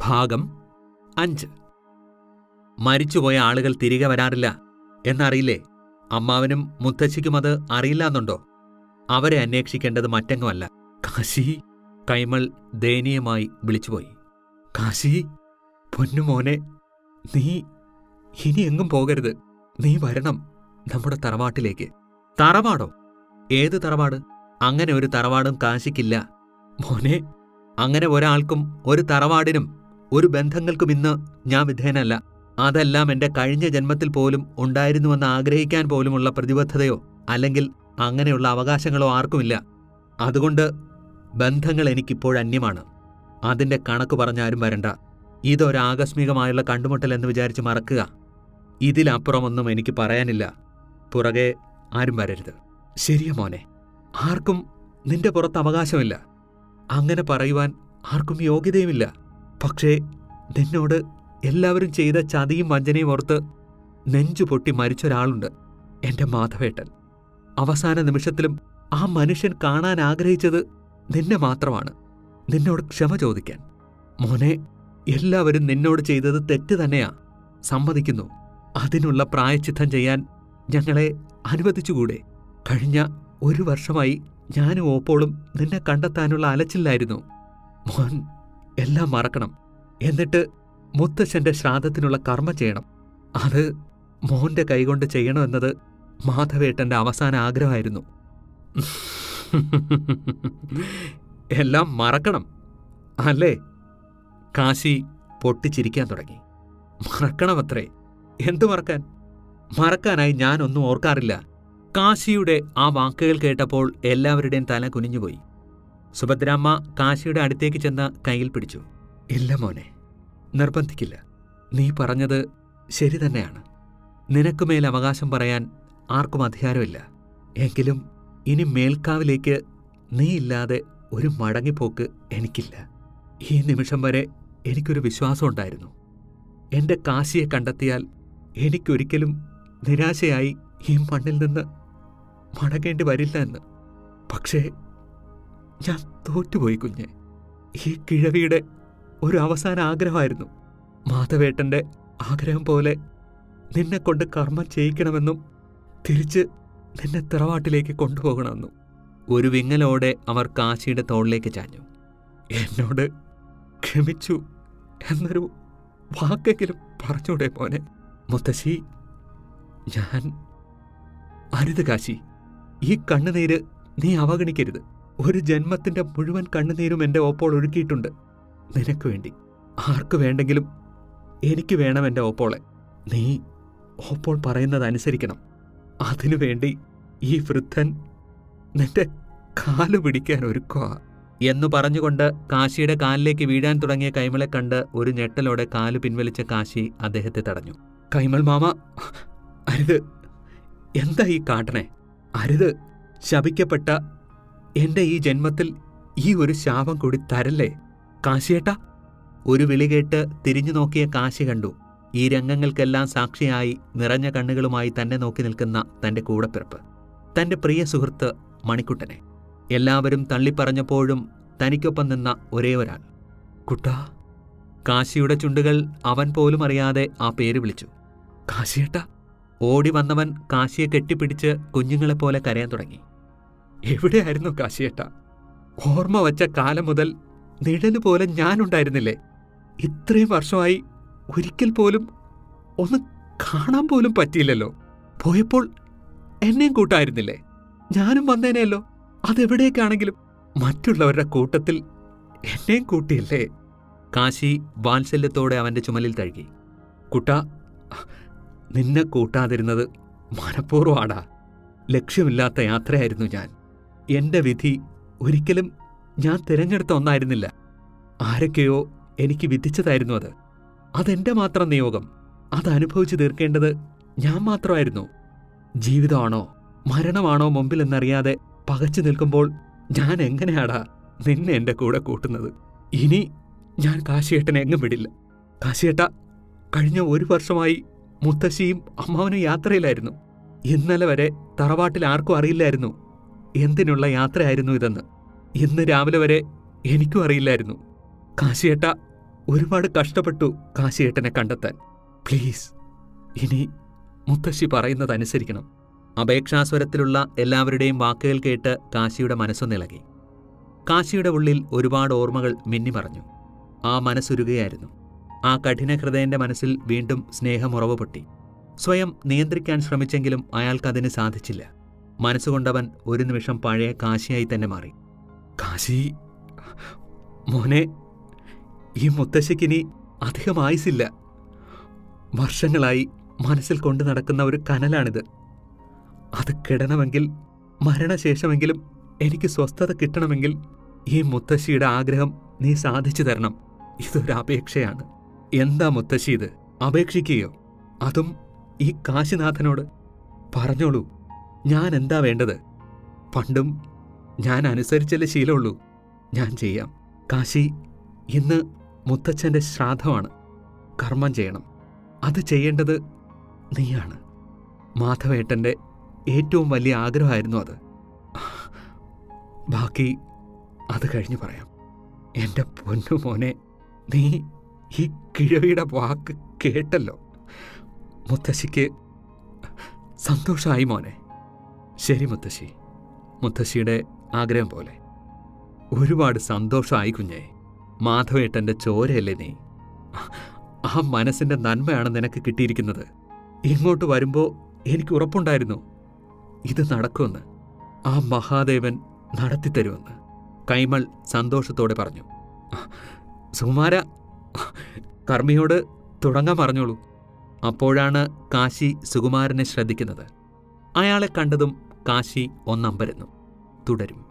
ഭാഗം അഞ്ച് മരിച്ചുപോയ ആളുകൾ തിരികെ വരാറില്ല എന്നറിയില്ലേ അമ്മാവനും മുത്തശ്ശിക്കും അത് അറിയില്ലാന്നുണ്ടോ അവരെ അന്വേഷിക്കേണ്ടത് മറ്റെങ്ങുമല്ല കാശി കൈമൾ ദയനീയമായി വിളിച്ചുപോയി കാശി പൊന്നുമോനെ നീ ഇനി എങ്ങും പോകരുത് നീ വരണം നമ്മുടെ തറവാട്ടിലേക്ക് തറവാടോ ഏത് തറവാട് അങ്ങനെ ഒരു തറവാടും കാശിക്കില്ല മോനെ അങ്ങനെ ഒരാൾക്കും ഒരു തറവാടിനും ഒരു ബന്ധങ്ങൾക്കും ഇന്ന് ഞാൻ വിധേയനല്ല അതെല്ലാം എന്റെ കഴിഞ്ഞ ജന്മത്തിൽ പോലും ഉണ്ടായിരുന്നുവെന്ന് ആഗ്രഹിക്കാൻ പോലുമുള്ള പ്രതിബദ്ധതയോ അല്ലെങ്കിൽ അങ്ങനെയുള്ള അവകാശങ്ങളോ ആർക്കുമില്ല അതുകൊണ്ട് ബന്ധങ്ങൾ എനിക്കിപ്പോൾ അന്യമാണ് അതിന്റെ കണക്ക് പറഞ്ഞാരും വരണ്ട ഇതൊരാകസ്മികമായുള്ള കണ്ടുമുട്ടൽ എന്ന് വിചാരിച്ച് മറക്കുക ഇതിലപ്പുറമൊന്നും എനിക്ക് പറയാനില്ല പുറകെ ആരും വരരുത് ശരിയ മോനെ ആർക്കും നിന്റെ പുറത്ത് അവകാശമില്ല അങ്ങനെ പറയുവാൻ ആർക്കും യോഗ്യതയുമില്ല പക്ഷേ നിന്നോട് എല്ലാവരും ചെയ്ത ചതിയും വഞ്ചനയും ഓർത്ത് നെഞ്ചു പൊട്ടി മരിച്ചൊരാളുണ്ട് എന്റെ മാധവേട്ടൻ അവസാന നിമിഷത്തിലും ആ മനുഷ്യൻ കാണാൻ ആഗ്രഹിച്ചത് നിന്നെ മാത്രമാണ് നിന്നോട് ക്ഷമ ചോദിക്കാൻ മോനെ എല്ലാവരും നിന്നോട് ചെയ്തത് തെറ്റ് തന്നെയാ സമ്മതിക്കുന്നു അതിനുള്ള പ്രായച്ചിത്തം ചെയ്യാൻ ഞങ്ങളെ അനുവദിച്ചുകൂടെ കഴിഞ്ഞ ഒരു വർഷമായി ഞാനും ഓപ്പോളും നിന്നെ കണ്ടെത്താനുള്ള അലച്ചില്ലായിരുന്നു മോൻ എല്ലാം മറക്കണം എന്നിട്ട് മുത്തശ്ശന്റെ ശ്രാദ്ധത്തിനുള്ള കർമ്മം ചെയ്യണം അത് മോന്റെ കൈകൊണ്ട് ചെയ്യണമെന്നത് മാധവേട്ടന്റെ അവസാന ആഗ്രഹമായിരുന്നു എല്ലാം മറക്കണം അല്ലേ കാശി പൊട്ടിച്ചിരിക്കാൻ തുടങ്ങി മറക്കണമത്രേ എന്തു മറക്കാൻ മറക്കാനായി ഞാനൊന്നും ഓർക്കാറില്ല കാശിയുടെ ആ വാക്കുകൾ കേട്ടപ്പോൾ എല്ലാവരുടെയും തല കുനിഞ്ഞുപോയി സുഭദ്രാമ്മ കാശിയുടെ അടുത്തേക്ക് ചെന്ന് കയ്യിൽ പിടിച്ചു ഇല്ല മോനെ നിർബന്ധിക്കില്ല നീ പറഞ്ഞത് ശരി തന്നെയാണ് നിനക്കുമേൽ അവകാശം പറയാൻ ആർക്കും അധികാരമില്ല എങ്കിലും ഇനി മേൽക്കാവിലേക്ക് നീ ഇല്ലാതെ ഒരു മടങ്ങിപ്പോക്ക് എനിക്കില്ല ഈ നിമിഷം വരെ എനിക്കൊരു വിശ്വാസമുണ്ടായിരുന്നു എന്റെ കാശിയെ കണ്ടെത്തിയാൽ എനിക്കൊരിക്കലും നിരാശയായി ഈ മണ്ണിൽ നിന്ന് മടങ്ങേണ്ടി വരില്ല എന്ന് പക്ഷേ ഞാൻ തോറ്റുപോയി കുഞ്ഞെ ഈ കിഴവിയുടെ ഒരു അവസാന ആഗ്രഹമായിരുന്നു മാധവേട്ടന്റെ ആഗ്രഹം പോലെ നിന്നെ കൊണ്ട് കർമ്മം ചെയ്യിക്കണമെന്നും തിരിച്ച് നിന്നെ തറവാട്ടിലേക്ക് കൊണ്ടുപോകണമെന്നും ഒരു വിങ്ങലോടെ അവർ കാശിയുടെ തോളിലേക്ക് ചാഞ്ഞു എന്നോട് ക്ഷമിച്ചു എന്നൊരു വാക്കെങ്കിലും പറഞ്ഞൂടെ മോനെ മുത്തശ്ശി ഞാൻ അരുത് കാശി ഈ കണ്ണുനീര് നീ അവഗണിക്കരുത് ഒരു ജന്മത്തിന്റെ മുഴുവൻ കണ്ണുനീരും എന്റെ ഓപ്പോൾ ഒഴുക്കിയിട്ടുണ്ട് നിനക്ക് വേണ്ടി ആർക്ക് വേണ്ടെങ്കിലും എനിക്ക് വേണം എന്റെ ഓപ്പോളെ നീ ഓപ്പോൾ പറയുന്നത് അനുസരിക്കണം അതിനു വേണ്ടി ഈ വൃദ്ധൻ നിന്റെ കാല് പിടിക്കാൻ ഒരുക്കുക എന്നു പറഞ്ഞുകൊണ്ട് കാശിയുടെ കാലിലേക്ക് വീഴാൻ തുടങ്ങിയ കൈമളെ കണ്ട് ഒരു ഞെട്ടലോടെ കാല് പിൻവലിച്ച കാശി അദ്ദേഹത്തെ തടഞ്ഞു കൈമൾ മാമ അരുത് എന്താ ഈ കാട്ടണേ അരുത് ശപിക്കപ്പെട്ട എന്റെ ഈ ജന്മത്തിൽ ഈ ഒരു ശാപം കൂടി തരല്ലേ കാശിയേട്ടാ ഒരു വിളി കേട്ട് തിരിഞ്ഞു നോക്കിയ കാശി കണ്ടു ഈ രംഗങ്ങൾക്കെല്ലാം സാക്ഷിയായി നിറഞ്ഞ കണ്ണുകളുമായി തന്നെ നോക്കി നിൽക്കുന്ന തന്റെ കൂടപ്പിറപ്പ് തന്റെ പ്രിയ സുഹൃത്ത് മണിക്കുട്ടനെ എല്ലാവരും തള്ളിപ്പറഞ്ഞപ്പോഴും തനിക്കൊപ്പം നിന്ന ഒരേ ഒരാൾ കുട്ടാ കാശിയുടെ ചുണ്ടുകൾ അവൻ പോലും അറിയാതെ ആ പേര് വിളിച്ചു കാശിയേട്ടാ ഓടി വന്നവൻ കാശിയെ കെട്ടിപ്പിടിച്ച് കുഞ്ഞുങ്ങളെപ്പോലെ കരയാൻ തുടങ്ങി എവിടെയായിരുന്നു കാശിയേട്ട ഓർമ്മ വച്ച കാലം മുതൽ നിഴല് പോലെ ഞാനുണ്ടായിരുന്നില്ലേ ഇത്രയും വർഷമായി ഒരിക്കൽ പോലും ഒന്ന് കാണാൻ പോലും പറ്റിയില്ലല്ലോ പോയപ്പോൾ എന്നെയും കൂട്ടായിരുന്നില്ലേ ഞാനും വന്നേനെയല്ലോ അതെവിടേക്കാണെങ്കിലും മറ്റുള്ളവരുടെ കൂട്ടത്തിൽ എന്നെയും കൂട്ടിയില്ലേ കാശി വാത്സല്യത്തോടെ അവന്റെ ചുമലിൽ തഴുകി കുട്ട നിന്നെ കൂട്ടാതിരുന്നത് മനഃപൂർവ്വമാടാ ലക്ഷ്യമില്ലാത്ത യാത്രയായിരുന്നു ഞാൻ എന്റെ വിധി ഒരിക്കലും ഞാൻ തിരഞ്ഞെടുത്ത ഒന്നായിരുന്നില്ല ആരൊക്കെയോ എനിക്ക് വിധിച്ചതായിരുന്നു അത് അതെന്റെ മാത്രം നിയോഗം അത് അനുഭവിച്ചു തീർക്കേണ്ടത് ഞാൻ മാത്രമായിരുന്നു ജീവിതമാണോ മരണമാണോ മുമ്പിലെന്നറിയാതെ പകച്ചു നിൽക്കുമ്പോൾ ഞാൻ എങ്ങനെയാടാ നിന്നെ എന്റെ കൂടെ കൂട്ടുന്നത് ഇനി ഞാൻ കാശിയേട്ടനെ എങ്ങും വിടില്ല കാശിയേട്ട കഴിഞ്ഞ ഒരു വർഷമായി മുത്തശ്ശിയും അമ്മാവനും യാത്രയിലായിരുന്നു ഇന്നലെ വരെ തറവാട്ടിൽ ആർക്കും അറിയില്ലായിരുന്നു എന്തിനുള്ള യാത്രയായിരുന്നു ഇതെന്ന് ഇന്ന് രാവിലെ വരെ എനിക്കും അറിയില്ലായിരുന്നു കാശിയേട്ട ഒരുപാട് കഷ്ടപ്പെട്ടു കാശിയേട്ടനെ കണ്ടെത്താൻ പ്ലീസ് ഇനി മുത്തശ്ശി പറയുന്നതനുസരിക്കണം അപേക്ഷാസ്വരത്തിലുള്ള എല്ലാവരുടെയും വാക്കുകൾ കേട്ട് കാശിയുടെ മനസ്സൊന്നിളകി കാശിയുടെ ഉള്ളിൽ ഒരുപാട് ഓർമ്മകൾ മിന്നിമറഞ്ഞു ആ മനസ്സുരുകയായിരുന്നു ആ കഠിന ഹൃദയന്റെ മനസ്സിൽ വീണ്ടും സ്നേഹമുറവ് പൊട്ടി സ്വയം നിയന്ത്രിക്കാൻ ശ്രമിച്ചെങ്കിലും അയാൾക്കതിന് സാധിച്ചില്ല മനസ്സുകൊണ്ടവൻ ഒരു നിമിഷം പഴയ കാശിയായി തന്നെ മാറി കാശി മോനെ ഈ മുത്തശ്ശിക്കിനി അധികം ആയുസില്ല വർഷങ്ങളായി മനസ്സിൽ കൊണ്ടു നടക്കുന്ന ഒരു കനലാണിത് അത് കിടണമെങ്കിൽ മരണശേഷമെങ്കിലും എനിക്ക് സ്വസ്ഥത കിട്ടണമെങ്കിൽ ഈ മുത്തശ്ശിയുടെ ആഗ്രഹം നീ സാധിച്ചു തരണം ഇതൊരു അപേക്ഷയാണ് എന്താ മുത്തശ്ശി ഇത് അപേക്ഷിക്കുകയോ അതും ഈ കാശിനാഥനോട് പറഞ്ഞോളൂ ഞാൻ എന്താ വേണ്ടത് പണ്ടും ഞാൻ അനുസരിച്ചല്ലേ ശീലമുള്ളൂ ഞാൻ ചെയ്യാം കാശി ഇന്ന് മുത്തച്ഛൻ്റെ ശ്രാദ്ധമാണ് കർമ്മം ചെയ്യണം അത് ചെയ്യേണ്ടത് നീയാണ് മാധവേട്ടൻ്റെ ഏറ്റവും വലിയ ആഗ്രഹമായിരുന്നു അത് ബാക്കി അത് കഴിഞ്ഞ് പറയാം എൻ്റെ പൊന്നു മോനെ നീ ഈ കിഴവിയുടെ വാക്ക് കേട്ടല്ലോ മുത്തശ്ശിക്ക് സന്തോഷമായി മോനെ ശരി മുത്തശ്ശി മുത്തശ്ശിയുടെ ആഗ്രഹം പോലെ ഒരുപാട് സന്തോഷമായി കുഞ്ഞേ മാധവേട്ടൻ്റെ ചോരയല്ലേ നീ ആ മനസ്സിൻ്റെ നന്മയാണ് നിനക്ക് കിട്ടിയിരിക്കുന്നത് ഇങ്ങോട്ട് വരുമ്പോൾ എനിക്ക് ഉറപ്പുണ്ടായിരുന്നു ഇത് നടക്കുമെന്ന് ആ മഹാദേവൻ നടത്തിത്തരുമെന്ന് കൈമൾ സന്തോഷത്തോടെ പറഞ്ഞു സുകുമാര കർമ്മിയോട് തുടങ്ങാൻ പറഞ്ഞോളൂ അപ്പോഴാണ് കാശി സുകുമാരനെ ശ്രദ്ധിക്കുന്നത് അയാളെ കണ്ടതും കാശി ഒന്നമ്പരുന്നു തുടരും